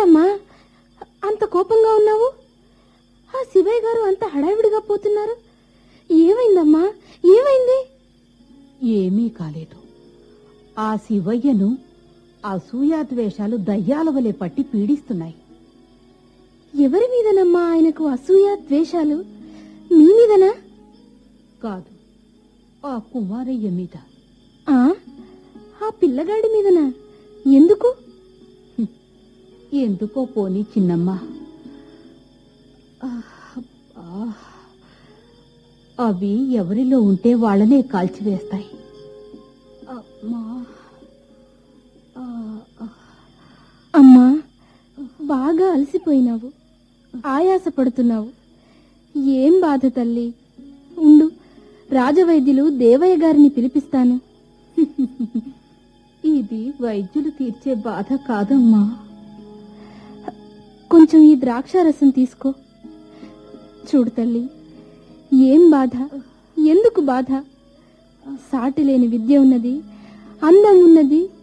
ఏంటమ్మా అంత కోపంగా ఉన్నావు ఆ శివయ్య గారు అంత హడావిడిగా పోతున్నారు ఏమైందమ్మా ఏమైంది ఏమీ కాలేదు ఆ శివయ్యను అసూయాద్వేషాలు దయ్యాల వలె పట్టి పీడిస్తున్నాయి ఎవరి మీదనమ్మా ఆయనకు అసూయ ద్వేషాలు మీ మీదనా కాదు ఆ కుమారయ్య మీద ఆ ఆ పిల్లగాడి మీదనా ఎందుకు ఎందుకో పోనీ చిన్నమ్మ ఆ, ఆ, అవి ఎవరిలో ఉంటే వాళ్ళనే కాల్చివేస్తాయి అమ్మా ఆ, ఆ. అమ్మా బాగా అలసిపోయినావు ఆయాస పడుతున్నావు ఏం బాధ తల్లి ఉండు రాజవైద్యులు దేవయ్య గారిని పిలిపిస్తాను ఇది వైద్యులు తీర్చే బాధ కాదమ్మా కొంచెం ఈ ద్రాక్షారసం తీసుకో చూడు తల్లి ఏం బాధ ఎందుకు బాధ సాటి లేని విద్య ఉన్నది అందం ఉన్నది